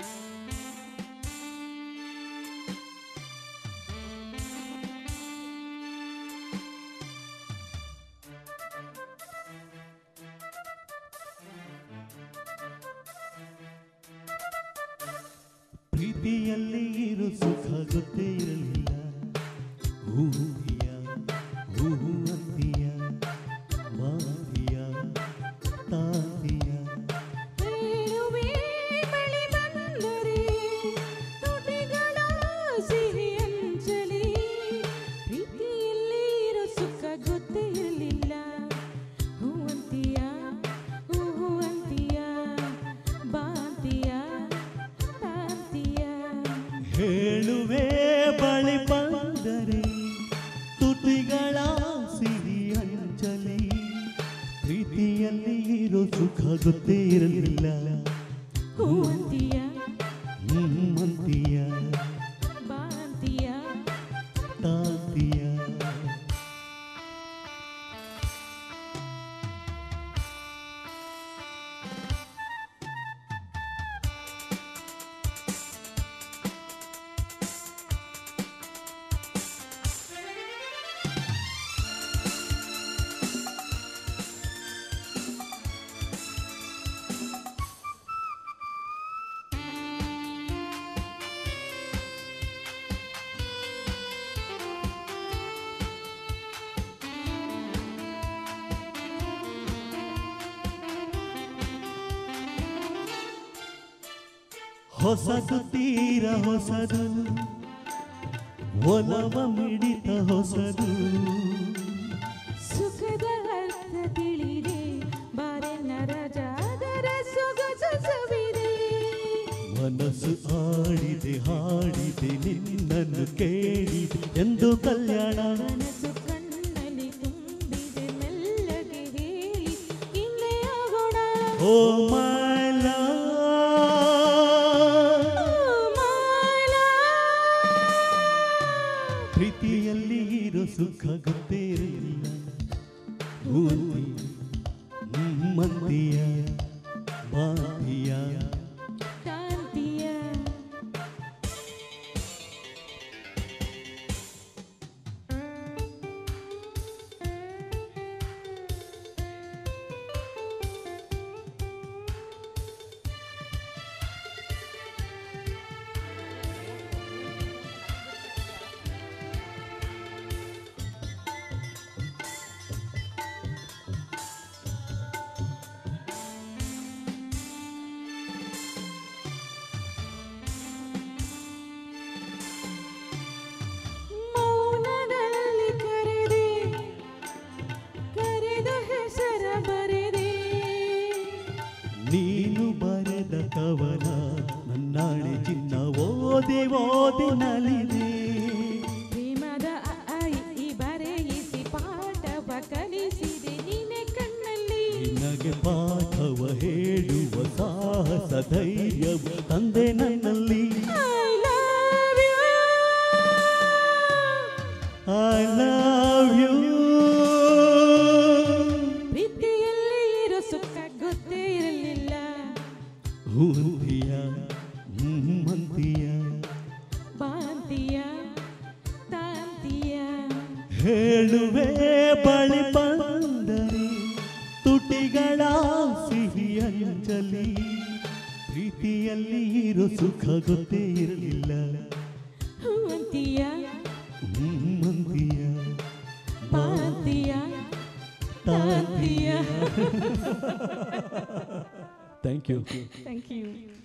ಪ್ರೀತಿಯಲ್ಲಿ ಇರು ಸುಖ ಗೊತ್ತೇ ಇರಲಿಲ್ಲ ಹೂವಿಯ ಹೂವು ಅಂತೀಯ ಮಾತಿಯ ತಾತಿಯ ಹೇಳುವೆ ಬಳಿ ಬಂದರೆ ತುಟಿಗಳ ಸಿಹಿ ಅಂಜಲಿ ಪ್ರೀತಿಯಲ್ಲಿ ಇರೋ ಸುಖ ಗೊತ್ತೇ ಇರಲಿಲ್ಲ ಹೂವಂತಿಯ ಹೂವು ಅಂತೀಯ ಬಾಂತಿಯ ತಾಂತಿಯ ಹೇಳುವೆ ಬಳಿ ಬಂದರೆ ತುಟಿಗಳ ಸಿಹಿ ಅಂಜಲಿ ಪ್ರೀತಿಯಲ್ಲಿ ಇರೋ ಸುಖ ಗೊತ್ತೇ ಇರಲಿಲ್ಲ ಹೂವಂತಿಯ ಹೂವಂತೀಯ ಬಾಂತಿಯ ತಾತಿಯ ಹೊಸದು ತೀರ ಹೊಸದು ಒಲವ ಮಿಡಿತ ಹೊಸದು ಸುಖದ ಅರ್ಥ ತಿಳಿದೆ ಬಾರೆ ನರಜಾದರ ಸೊಗಸು ಸವಿದೆ ಮನಸ್ಸು ಆಡಿದೆ ಹಾಡಿದೆ ನಿನ್ನನ್ನು ಕೇಳಿದೆ ಎಂದು ಕಲ್ಯಾಣ ಮನಸ್ಸು ಕಣ್ಣಲ್ಲಿ ತುಂಬಿದೆ ಮೆಲ್ಲಗೆ ಹೇಳಿ ಹಿಂದೆ ಆಗೋಣ ಓ ಮೈಲ ಪ್ರೀತಿಯಲ್ಲಿ ಇರೋ ಸುಖ ಗೊತ್ತೇ ಇರಲಿಲ್ಲ ಮಂದಿಯ ಬಾಂತಿಯ ಕಾಂತಿಯ ಮೌನದಲ್ಲಿ ಕರೆದೆ ಕರೆದ ಹೆಸರ ಬರೆದೆ ನೀನು ಬರೆದ ಕವನ ನನ್ನಾಣೆ ಚಿನ್ನ ಓದಿ ಓದಿ ನಲಿದೆ ಪ್ರೇಮದ ಅ, ಆ, ಇ, ಈ ಬರೆಯಿಸಿ ಪಾಠವ ಕಲಿಸಿದೆ ನೀನೆ ಕಣ್ಣಲ್ಲಿ ನಿನಗೆ ಪಾಠವ ಹೇಳುವ ಸಾಹಸ ಧೈರ್ಯವ ತಂದೆ ನನ್ನಲ್ಲಿ I love you. I love you ಪ್ರೀತಿಯಲ್ಲಿ ಇರೋ ಸುಖ ಗೊತ್ತೇ ಇರಲಿಲ್ಲ ಹೂಂತಿಯ ಮಂತಿಯ ಬಾಂತಿಯ ತಾಂತಿಯ ಹೇಳುವೆ ಬಳಿ ಬಂದರೆ ತುಟಿಗಳ ಸಿಹಿ ಅಂಜಲಿ ಪ್ರೀತಿಯಲ್ಲಿ ಇರೋ ಸುಖ ಗೊತ್ತೇ ಇರಲಿಲ್ಲ ಹೂವಂತಿಯ ಮಂತಿಯ ಬಾಂತಿಯ ತಾಂತಿಯ ಥ್ಯಾಂಕ್ ಯು ಥ್ಯಾಂಕ್ ಯು